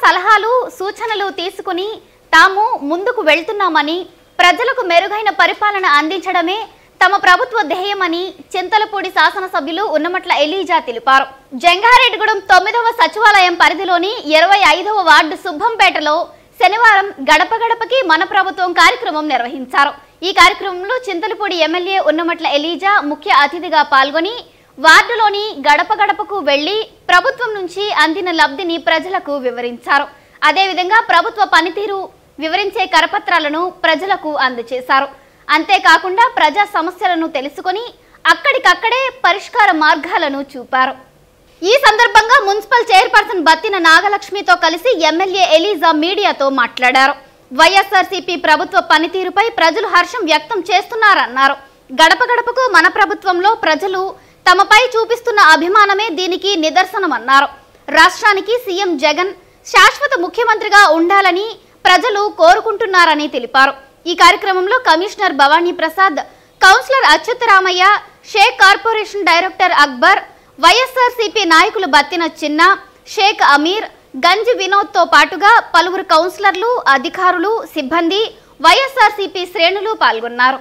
సలహాలు సూచనలు తీసుకుని తాము ముందుకు వెళ్తున్నామని ప్రజలకు మెరుగైన పరిపాలన అందించడమే తమ ప్రభుత్వ ధ్యేయమని చింతలపూడి శాసనసభ్యులు ఉన్నమట్ల ఎలీజా తెలిపారు జంగారెడ్డిగూడెం తొమ్మిదవ సచివాలయం పరిధిలోని ఇరవై ఐదవ వార్డు సుబ్బంపేటలో శనివారం గడప గడపకి మన ప్రభుత్వం కార్యక్రమం నిర్వహించారు ఈ కార్యక్రమంలో చింతలపూడి ఎమ్మెల్యే ఉన్నమట్ల ఎలీజా ముఖ్య అతిథిగా పాల్గొని వార్డులోని గడప గడపకు వెళ్లి ప్రభుత్వం నుంచి అందిన లబ్ధిని ప్రజలకు వివరించారు అదేవిధంగా ప్రభుత్వ పనితీరు వివరించే కరపత్రాలను ప్రజలకు అందజేశారు అంతేకాకుండా ప్రజా సమస్యలను తెలుసుకొని అక్కడికక్కడే పరిష్కార మార్గాలను చూపారు ఈ సందర్భంగా మున్సిపల్ చైర్పర్సన్ బత్తిన నాగలక్ష్మితో కలిసి ఎమ్మెల్యే ఎలీజా మీడియాతో మాట్లాడారు వైఎస్ఆర్సీపీ ప్రభుత్వ పనితీరుపై ప్రజలు హర్షం వ్యక్తం చేస్తున్నారన్నారు గడప గడపకు మన ప్రభుత్వంలో ప్రజలు తమపై చూపిస్తున్న అభిమానమే దీనికి నిదర్శనమన్నారు రాష్ట్రానికి సీఎం జగన్ శాశ్వత ముఖ్యమంత్రిగా ఉండాలని ప్రజలు కోరుకుంటున్నారని తెలిపారు ఈ కార్యక్రమంలో commissioner Bhavani Prasad councillor Achyutharamaiah Sheikh corporation director Akbar YSRCP నాయకులు బత్తిన చిన్న షేక్ అమీర్ గంజి వినోద్తో పాటుగా పలువురు కౌన్సిలర్లు అధికారులు సిబ్బంది వైఎస్ఆర్సీపీ శ్రేణులు పాల్గొన్నారు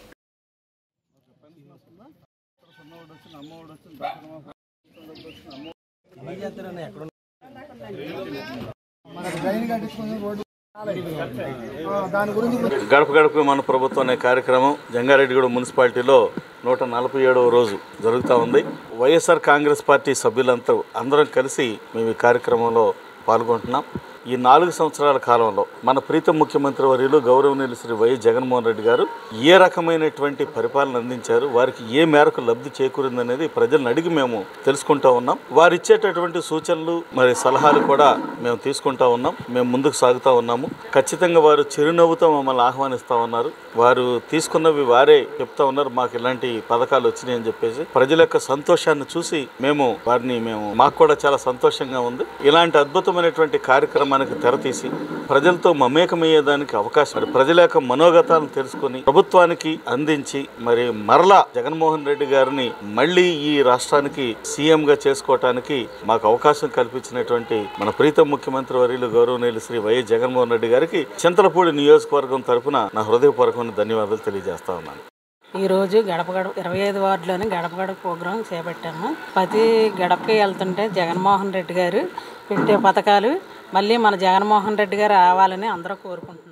మనకు డ్రైన్ కట్టించుకుని రోడ్డు ఆ, దాని గురించి గడప గడప మన ప్రభుత్వం అనే కార్యక్రమం జంగారెడ్డిగూడ మున్సిపాలిటీలో నూట నలభై ఏడవ రోజు జరుగుతూ ఉంది వైఎస్ఆర్ కాంగ్రెస్ పార్టీ సభ్యులంతా అందరం కలిసి మేము ఈ కార్యక్రమంలో పాల్గొంటున్నాం ఈ నాలుగు సంవత్సరాల కాలంలో మన ప్రీతం ముఖ్యమంత్రి వర్యులు గౌరవనీయులు శ్రీ వైఎస్ జగన్మోహన్ రెడ్డి గారు ఏ రకమైనటువంటి పరిపాలన అందించారు వారికి ఏ మేరకు లబ్ధి చేకూరిందనేది ప్రజలను అడిగి మేము తెలుసుకుంటా ఉన్నాం వారు ఇచ్చేటటువంటి సూచనలు మరి సలహాలు కూడా మేము తీసుకుంటా ఉన్నాం మేము ముందుకు సాగుతూ ఉన్నాము ఖచ్చితంగా వారు చిరునవ్వుతో మమ్మల్ని ఆహ్వానిస్తూ ఉన్నారు వారు తీసుకున్నవి వారే చెప్తా ఉన్నారు మాకు ఇలాంటి పథకాలు వచ్చినాయి అని చెప్పేసి ప్రజల యొక్క సంతోషాన్ని చూసి మేము వారిని మేము మాకు కూడా చాలా సంతోషంగా ఉంది ఇలాంటి అద్భుతమైనటువంటి కార్యక్రమానికి తెరతీసి ప్రజలతో మమేకమయ్యేదానికి అవకాశం మరి ప్రజల యొక్క మనోగతాలను తెలుసుకొని ప్రభుత్వానికి అందించి మరి మరలా జగన్మోహన్ రెడ్డి గారిని మళ్ళీ ఈ రాష్ట్రానికి సీఎం గా చేసుకోవటానికి మాకు అవకాశం కల్పించినటువంటి మన ప్రీతం ముఖ్యమంత్రి వర్యులు గౌరవనీయులు శ్రీ వైఎస్ జగన్మోహన్ రెడ్డి గారికి చింతలపూడి నియోజకవర్గం తరపున నా హృదయపూర్వకమైన ధన్యవాదాలు తెలియజేస్తా ఉన్నాను ఈరోజు గడప గడప ఇరవై ఐదు వార్డులోని గడప గడప ప్రోగ్రాం చేపట్టాము ప్రతి గడపకి వెళ్తుంటే జగన్మోహన్ రెడ్డి గారు పెట్టే పథకాలు మళ్ళీ మన జగన్మోహన్ రెడ్డి గారు రావాలని అందరూ కోరుకుంటున్నారు